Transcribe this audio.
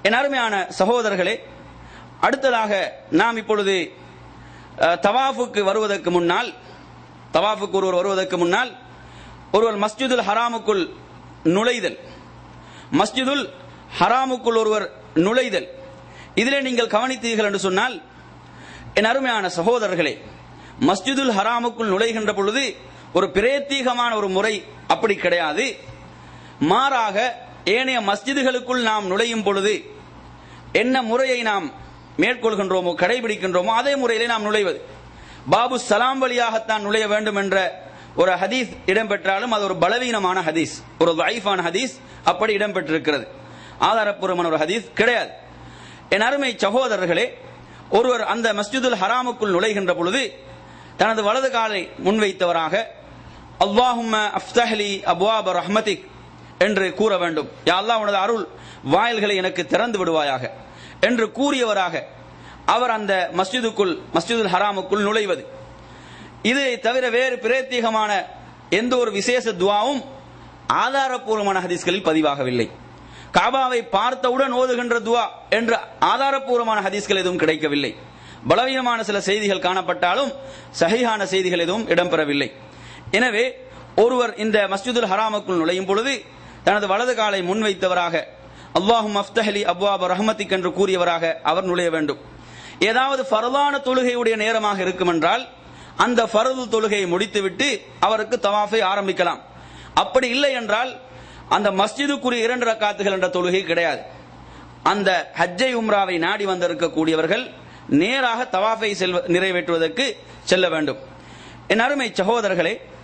என் அருமையான சகோதரர்களே அடுத்ததாக நாம் இப்பொழுது அஹ், தவாஃபுக்கு வருவதற்கு முன்னால் தவாஃபுக்கு ஒருவர் வருவதற்கு முன்னால் ஒருவர் மஸ்ஜிதுல் ஹராமுக்குள் நுழைதல் மஸ்ஜிதுல் ஹராமுக்குள் ஒருவர் நுழைதல் இதிலே நீங்கள் கவனித்தீர்கள் என்று சொன்னால் என் அருமையான சகோதரர்களே மஸ்ஜிதுல் ஹராமுக்குள் நுழைகின்ற பொழுது ஒரு பிரேத்தீகமான ஒரு முறை அப்படி கிடையாது மாறாக ஏனைய மஸ்ஜிதுகளுக்குள் நாம் நுழையும் பொழுது என்ன முறையை நாம் மேற்கொள்கின்றோமோ கடைபிடிக்கின்றோமோ அதே முறையிலே நாம் நுழைவது பாபு சலாம் வழியாகத்தான் நுழைய வேண்டும் என்ற ஒரு ஹதீஸ் இடம்பெற்றாலும் அது ஒரு பலவீனமான ஹதீஸ் ஒரு லைஃபான ஹதீஸ் அப்படி இடம்பெற்றிருக்கிறது ஆதாரப்பூர்வமான ஒரு ஹதீஸ் கிடையாது என் அருமை சகோதரர்களே ஒருவர் அந்த மஸ்ஜிதுல் ஹராமுக்குள் நுழைகின்ற பொழுது தனது வலது காலை முன்வைத்தவராக அல்லாஹும்ம அஃப்தஹ்லி அப்வாப ரஹ்மதிக் என்று கூற வேண்டும் யா அல்லாஹ் உனது அருள் வாயில்களை எனக்கு திறந்து விடுவாயாக என்று கூறியவராக அவர் அந்த மஸ்ஜிதுக்குள் மஸ்ஜிதுல் ஹராமுக்குள் நுழைவது இதை தவிர வேறு பிரேத்தியகமான எந்த ஒரு விசேஷ துவாவும் ஆதாரப்பூர்வமான ஹதீஸ்களில் பதிவாகவில்லை காபாவை பார்த்தவுடன் ஓதுகின்ற துவா என்ற ஆதாரப்பூர்வமான ஹதீஸ்கள் எதுவும் கிடைக்கவில்லை பலவீனமான சில செய்திகள் காணப்பட்டாலும் சஹீஹான செய்திகள் எதுவும் இடம்பெறவில்லை எனவே ஒருவர் இந்த மஸ்ஜிதுல் ஹராமுக்குள் நுழையும் பொழுது தனது வலது காலை முன்வைத்தவராக அல்லாஹும் அஃப்தஹலி அப்வாப் ரஹமத்திக் என்று கூறியவராக அவர் நுழைய வேண்டும் ஏதாவது ஃபரதான தொழுகையுடைய நேரமாக இருக்கும் என்றால் அந்த ஃபரது தொழுகையை முடித்துவிட்டு அவருக்கு தவாஃபை ஆரம்பிக்கலாம் அப்படி இல்லை என்றால் அந்த மஸ்ஜிதுக்குரிய இரண்டு ரக்காத்துகள் என்ற தொழுகை கிடையாது அந்த ஹஜ்ஜை உம்ராவை நாடி வந்திருக்கக்கூடியவர்கள் நேராக தவாஃபை செல்வ நிறைவேற்றுவதற்கு செல்ல வேண்டும் என் அருமை சகோதரர்களே